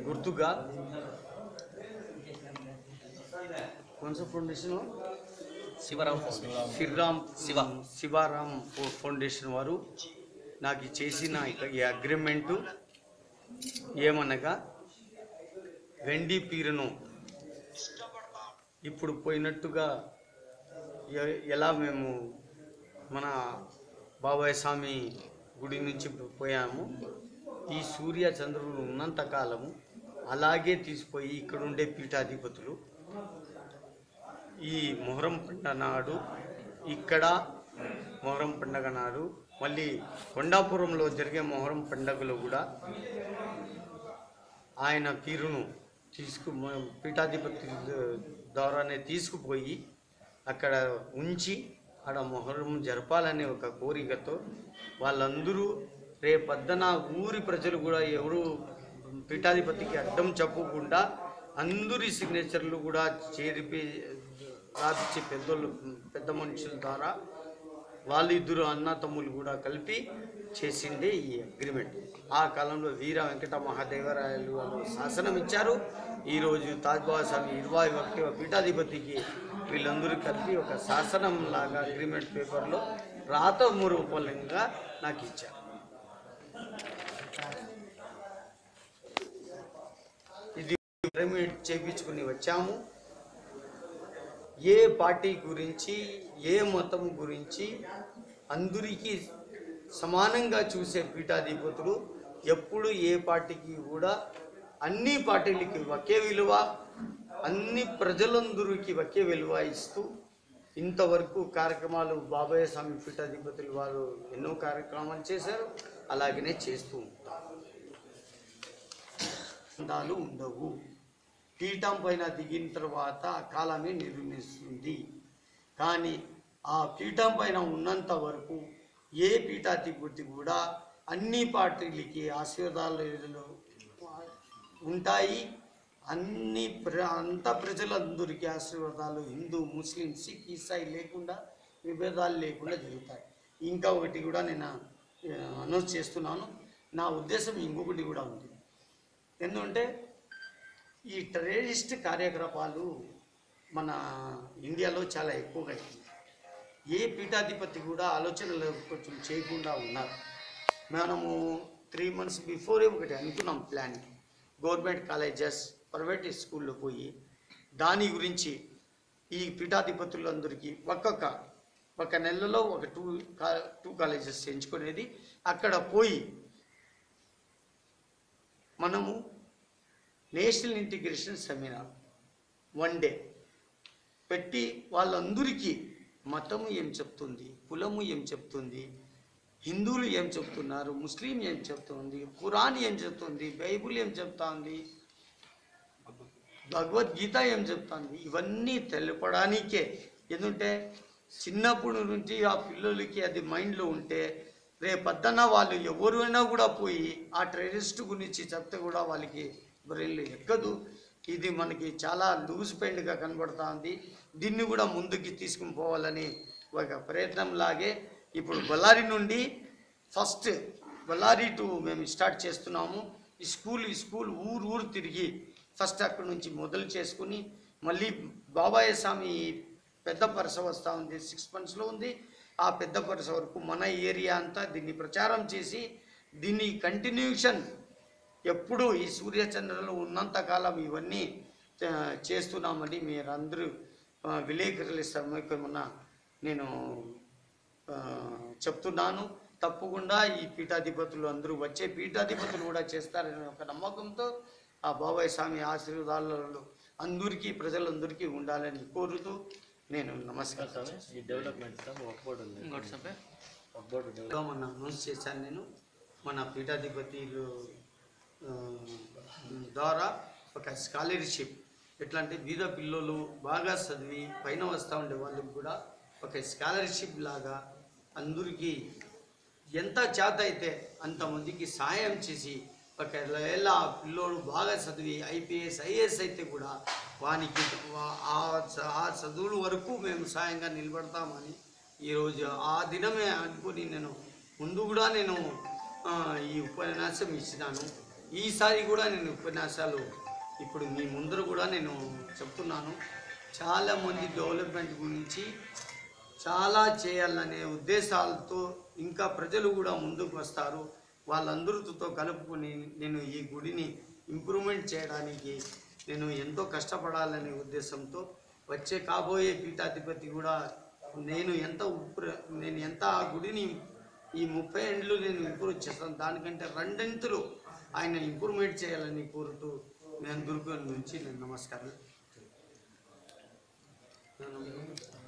గుర్తుగా కొనస ఫౌండేషన్ శివరాం శివరామ్ శివ. శివారాం ఫౌ- ఫౌండేషన్ వారు నాకు ఈ చేసిన ఇక- ఈ అగ్రిమెంటు ఏమనగా వెండి పీరును ఇప్పుడు పోయినట్టుగా ఎ- ఎలా మేము మన బాబాయ్ స్వామి గుడి నుంచి పోయాము ఈ సూర్య చంద్రులు ఉన్నంత కాలము అలాగే తీసిపోయి ఇక్కడ ఉండే పీఠాధిపతులు ఈ మొహరం పండుగ నాడు ఇక్కడ మొహరం పండుగ నాడు మళ్ళీ కొండాపురంలో జరిగే మొహరం పండుగలో కూడా ఆయన పీరును తీసుకు మ- పీఠాధిపతి ద్వారానే తీసుకుపోయి అక్కడ ఉంచి ఆడ మొహరం జరపాలనే ఒక కోరికతో వాళ్ళందరూ రేపొద్దున ఊరి ప్రజలు కూడా ఎవరు పీఠాధిపతికి అడ్డం చెప్పకుండా అందరి సిగ్నేచర్లు కూడా చేరిపి రాపించే పెద్దోళ్ళు పెద్ద మనుషుల ద్వారా వాళ్ళిద్దరు అన్న తమ్ములు కూడా కలిపి చేసిందే ఈ అగ్రిమెంట్ ఆ కాలంలో వీర వెంకట మహాదేవరాయలు వాళ్ళు శాసనం ఇచ్చారు ఈరోజు తాజ్బాబా స్వామి ఇరవై ఒకటి పీఠాధిపతికి వీళ్ళందరూ కలిపి ఒక శాసనం లాగా అగ్రిమెంట్ పేపర్లో రాత రూపంగా నాకు ఇచ్చారు ఇది అగ్రిమెంట్ చేయించుకుని వచ్చాము ఏ పార్టీ గురించి ఏ మతం గురించి అందరికీ సమానంగా చూసే పీఠాధిపతులు ఎప్పుడు ఏ పార్టీకి కూడా అన్ని పార్టీలకి ఒకే విలువ అన్ని ప్రజలందరికీ ఒకే విలువ ఇస్తూ ఇంతవరకు కార్యక్రమాలు బాబాయ్ స్వామి పీఠాధిపతులు వారు ఎన్నో కార్యక్రమాలు చేశారు అలాగనే చేస్తూ ఉంటారు అందాలు ఉండవు పీఠం పైన దిగిన తర్వాత ఆ కాలమే నిర్మిస్తుంది కానీ ఆ పీఠం పైన ఉన్నంత వరకు ఏ పీఠాధిపతి కూడా అన్ని పార్టీలకి ఆశీర్వాదాలు ఉంటాయి అన్ని ప్ర అంత ప్రజలందరికీ ఆశీర్వాదాలు హిందూ ముస్లిం సిక్ ఈసాయి లేకుండా విభేదాలు లేకుండా జరుగుతాయి ఇంకా ఒకటి కూడా నేను అనౌన్స్ చేస్తున్నాను నా ఉద్దేశం ఇంకొకటి కూడా ఉంది ఎందుకంటే ఈ టెర్రరిస్ట్ కార్యకలాపాలు మన ఇండియాలో చాలా ఎక్కువగా అయింది ఏ పీఠాధిపతి కూడా ఆలోచనలు కొంచెం చేయకుండా ఉన్నారు మనము త్రీ మంత్స్ బిఫోరే ఒకటి అనుకున్నాం ప్లాన్ గవర్నమెంట్ కాలేజెస్ ప్రైవేట్ స్కూల్లో పోయి దాని గురించి ఈ పీఠాధిపతులందరికీ ఒక్కొక్క ఒక నెలలో ఒక టూ కా టూ కాలేజెస్ ఎంచుకునేది అక్కడ పోయి మనము national integration seminar one day పెట్టి వాళ్ళందరికీ మతము ఏం చెప్తుంది కులము ఏం చెప్తుంది హిందువులు ఏం చెప్తున్నారు ముస్లిం ఏం చెప్తుంది ఖురాన్ ఏం చెప్తుంది బైబుల్ ఏం చెప్తాంది భగవద్గీత ఏం చెప్తాంది ఇవన్నీ తెలపడానికే ఎందుకంటే చిన్నప్పటి నుంచి ఆ పిల్లలకి అది మైండ్లో ఉంటే రేపద్దన వాళ్ళు ఎవరైనా కూడా పోయి ఆ టెర్రరిస్ట్ గురించి చెప్తే కూడా వాళ్ళకి బ్రెయిన్లో ఎక్కదు ఇది మనకి చాలా లూజ్ పెయింట్గా కనబడుతుంది దీన్ని కూడా ముందుకి తీసుకుని పోవాలని ఒక ప్రయత్నం లాగే ఇప్పుడు బళ్ళారి నుండి ఫస్ట్ బళ్ళారి టు మేము స్టార్ట్ చేస్తున్నాము ఈ స్కూల్ ఈ స్కూల్ ఊరు ఊరు తిరిగి ఫస్ట్ అక్కడ నుంచి మొదలు చేసుకుని మళ్ళీ బాబాయ్ స్వామి పెద్ద పరస వస్తూ ఉంది సిక్స్ మంత్స్లో ఉంది ఆ పెద్ద పరస వరకు మన ఏరియా అంతా దీన్ని ప్రచారం చేసి దీన్ని కంటిన్యూషన్ ఎప్పుడు ఈ సూర్యచంద్రులు ఉన్నంతకాలం ఇవన్నీ ఆ, చేస్తున్నామని మీరందరూ ఆ, విలేకరుల సమీపమున నేను ఆ, చెప్తున్నాను తప్పకుండా ఈ పీఠాధిపతులు అందరూ వచ్చే పీఠాధిపతులు కూడా చేస్తారనే ఒక నమ్మకంతో ఆ బాబాయ్ స్వామి ఆశీర్వాదాలలో అందరికీ ప్రజలందరికీ ఉండాలని కోరుతూ నేను నమస్కారం ఈ డెవలప్మెంట్ ఒక బోర్డు ఉంది ఇంకోటి చెప్పే ఒక బోర్డు డెవలప్ ఇంకా మొన్న అనౌన్స్ చేశాను నేను మన పీఠాధిపతులు ఆ, ద్వారా ఒక స్కాలర్షిప్ ఎట్లా అంటే బీద పిల్లలు బాగా చదివి పైన వస్తూ ఉండే వాళ్ళకి కూడా ఒక స్కాలర్షిప్ లాగా అందరికీ ఎంత చేత అయితే అంతమందికి సాయం చేసి ఒకవేళ ఆ పిల్లోడు బాగా చదివి ఐపీఎస్ ఐఏఎస్ అయితే కూడా వానికి వా- ఆ చ- ఆ చదువుల వరకు మేము సాయంగా నిలబడతామని ఈరోజు ఆ దినమే అనుకుని నేను ముందు కూడా నేను ఆ, ఈ ఉపన్యాసం ఇచ్చినాను ఈసారి కూడా నేను ఉపన్యాసాలు ఇప్పుడు మీ ముందర కూడా నేను చెప్తున్నాను చాలామంది డెవలప్మెంట్ గురించి చాలా చేయాలనే ఉద్దేశాలతో ఇంకా ప్రజలు కూడా ముందుకు వస్తారు వాళ్ళందరితో కలుపుకొని నేను ఈ గుడిని ఇంప్రూవ్మెంట్ చేయడానికి నేను ఎంతో కష్టపడాలనే ఉద్దేశంతో వచ్చే కాబోయే పీఠాధిపతి కూడా నేను ఎంత ఉప్ర నేను ఎంత ఆ గుడిని ఈ ముప్పై ఏళ్ళు నేను ఇంప్రూవ్ చేస్తాను దానికంటే రెండింతలు ఆయన ఇంప్రూవ్మెంట్ చేయాలని కోరుతూ నేను దుర్గం నుంచి నేను నమస్కారం